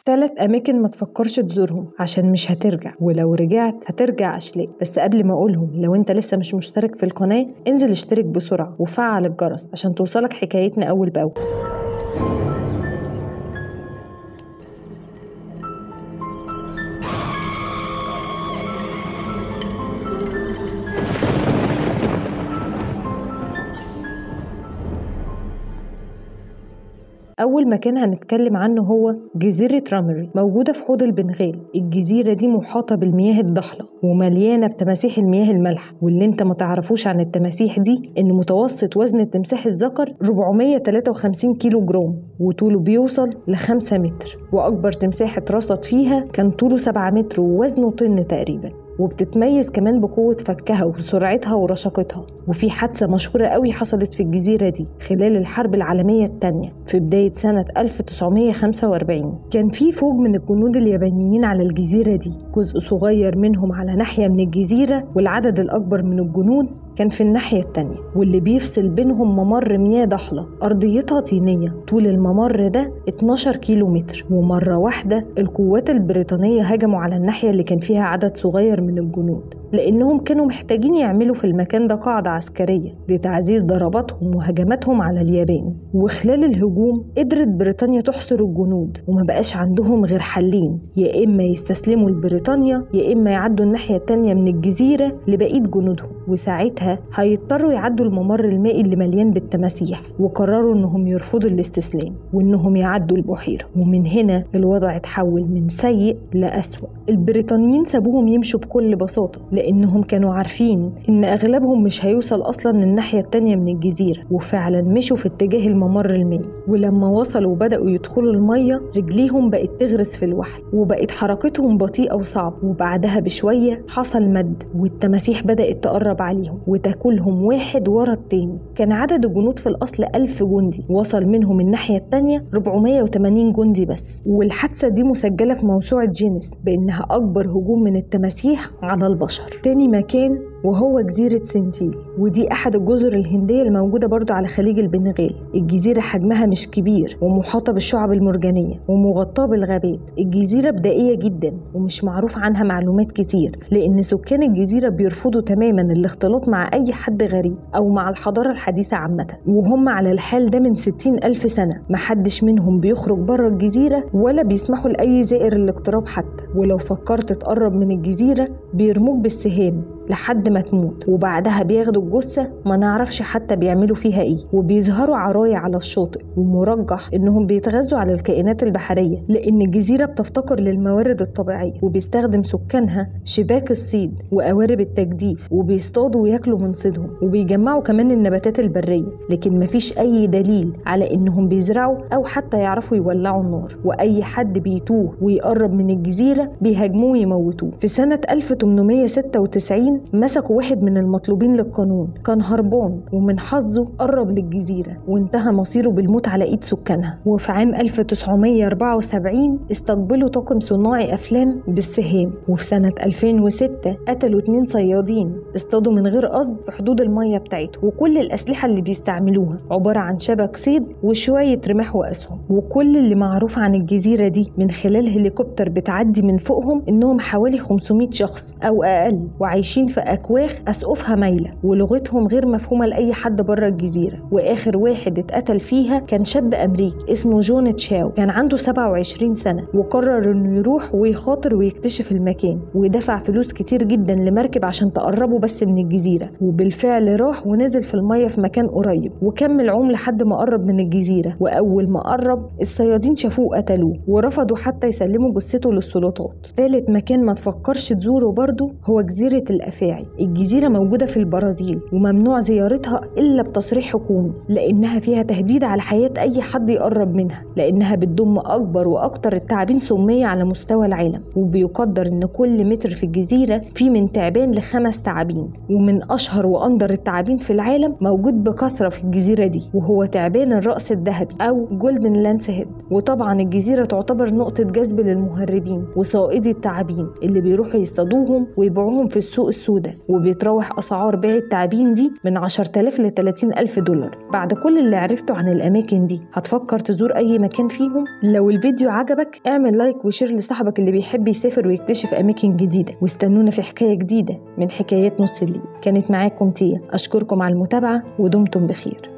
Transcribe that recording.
تلات أماكن ما تفكرش تزورهم عشان مش هترجع ولو رجعت هترجع أشلاء بس قبل ما أقولهم لو أنت لسه مش مشترك في القناة انزل اشترك بسرعة وفعل الجرس عشان توصلك حكايتنا أول بأول أول مكان هنتكلم عنه هو جزيرة رامري موجودة في حوض البنغال الجزيرة دي محاطة بالمياه الضحلة ومليانة بتماسيح المياه المالحة واللي انت ما تعرفوش عن التماسيح دي ان متوسط وزن التمساح الذكر 453 كيلو جرام وطوله بيوصل ل 5 متر وأكبر تمساح اترصد فيها كان طوله 7 متر ووزنه طن تقريبا وبتتميز كمان بقوة فكها وسرعتها ورشاقتها وفي حادثة مشهورة قوي حصلت في الجزيرة دي خلال الحرب العالمية الثانية في بداية سنة 1945 كان في فوج من الجنود اليابانيين على الجزيرة دي جزء صغير منهم على ناحية من الجزيرة والعدد الأكبر من الجنود كان في الناحية التانية واللي بيفصل بينهم ممر مياه ضحلة أرضيتها طينية طول الممر ده 12 كيلو متر ومرة واحدة القوات البريطانية هجموا على الناحية اللي كان فيها عدد صغير من الجنود لأنهم كانوا محتاجين يعملوا في المكان ده قاعدة عسكرية لتعزيز ضرباتهم وهجماتهم على اليابان وخلال الهجوم قدرت بريطانيا تحصر الجنود وما بقاش عندهم غير حلين يا إما يستسلموا لبريطانيا يا إما يعدوا الناحية التانية من الجزيرة لبقية جنودهم وساعتها هيضطروا يعدوا الممر المائي اللي مليان بالتماسيح وقرروا إنهم يرفضوا الاستسلام وإنهم يعدوا البحيرة ومن هنا الوضع اتحول من سيء لأسوأ البريطانيين سابوهم يمشوا بكل بساطة لأنهم كانوا عارفين إن أغلبهم مش هيوصل أصلا للناحية التانية من الجزيرة وفعلا مشوا في اتجاه الممر المائي ولما وصلوا وبدأوا يدخلوا المية رجليهم بقت تغرس في الوحل وبقت حركتهم بطيئة وصعبة وبعدها بشوية حصل مد والتماسيح بدأت تقرب عليهم وتاكلهم واحد ورا التاني كان عدد الجنود في الأصل ألف جندي وصل منهم الناحية التانية 480 جندي بس والحادثة دي مسجلة في موسوعة جينيس بإنها أكبر هجوم من التماسيح على البشر تاني مكان وهو جزيرة سنتيل ودي أحد الجزر الهندية الموجودة برضو على خليج البنغال الجزيرة حجمها مش كبير ومحاطة بالشعب المرجانية ومغطاة بالغابات الجزيرة بدائية جدا ومش معروف عنها معلومات كتير لأن سكان الجزيرة بيرفضوا تماما الاختلاط مع أي حد غريب أو مع الحضارة الحديثة عامة وهم على الحال ده من 60 ألف سنة محدش منهم بيخرج بره الجزيرة ولا بيسمحوا لأي زائر الاقتراب حتى ولو فكرت تقرب من الجزيرة بيرموك بالسهام لحد ما تموت وبعدها بياخدوا الجثة ما نعرفش حتى بيعملوا فيها ايه وبيظهروا عرايا على الشاطئ ومرجح انهم بيتغذوا على الكائنات البحرية لان الجزيرة بتفتقر للموارد الطبيعية وبيستخدم سكانها شباك الصيد وقوارب التجديف وبيصطادوا وياكلوا من صيدهم وبيجمعوا كمان النباتات البرية لكن مفيش اي دليل على انهم بيزرعوا او حتى يعرفوا يولعوا النار واي حد بيتوه ويقرب من الجزيرة بيهاجموه ويموتوه في سنة 1896 مسكوا واحد من المطلوبين للقانون كان هربان ومن حظه قرب للجزيرة وانتهى مصيره بالموت على ايد سكانها وفي عام 1974 استقبلوا طاقم صناعي افلام بالسهام وفي سنة 2006 قتلوا اتنين صيادين اصطادوا من غير قصد في حدود المية بتاعتهم وكل الأسلحة اللي بيستعملوها عبارة عن شبك صيد وشوية رماح وأسهم وكل اللي معروف عن الجزيرة دي من خلال هليكوبتر بتعدي من فوقهم إنهم حوالي 500 شخص أو أقل وعايشين في أكواخ أسقفها مايلة ولغتهم غير مفهومة لأي حد بره الجزيرة وآخر واحد اتقتل فيها كان شاب أمريكي اسمه جون تشاو كان عنده 27 سنة وقرر إنه يروح ويخاطر ويكتشف المكان ودفع فلوس كتير جدا لمركب عشان تقربه بس من الجزيرة وبالفعل راح ونزل في المية في مكان قريب وكمل عوم لحد ما قرب من الجزيرة وأول ما قرب الصيادين شافوه قتلوه ورفضوا حتى يسلموا جثته للسلطات تالت مكان ما تفكرش تزوره برضه هو جزيرة الأفاعي الجزيرة موجودة في البرازيل وممنوع زيارتها إلا بتصريح حكومي لأنها فيها تهديد على حياة أي حد يقرب منها لأنها بتضم أكبر وأكتر التعابين سمية على مستوى العالم وبيقدر إن كل متر في الجزيرة فيه من تعبان لخمس تعابين ومن أشهر وأندر التعابين في العالم موجود بكثرة في الجزيرة دي وهو تعبان الرأس الذهبي أو جولدن لانس هيد وطبعا الجزيرة تعتبر نقطة جذب للمهربين وصائدي التعابين اللي بيروحوا يصطادوهم ويبيعوهم في السوق السوداء وبيتراوح أسعار بيع التعابين دي من 10000 ل 30000 دولار بعد كل اللي عرفته عن الأماكن دي هتفكر تزور أي مكان فيهم لو الفيديو عجبك اعمل لايك وشير لصاحبك اللي بيحب يسافر ويكتشف أماكن جديدة واستنونا في حكاية جديدة من حكايات نص الليل كانت معاكم تيا أشكركم على المتابعة ودمتم بخير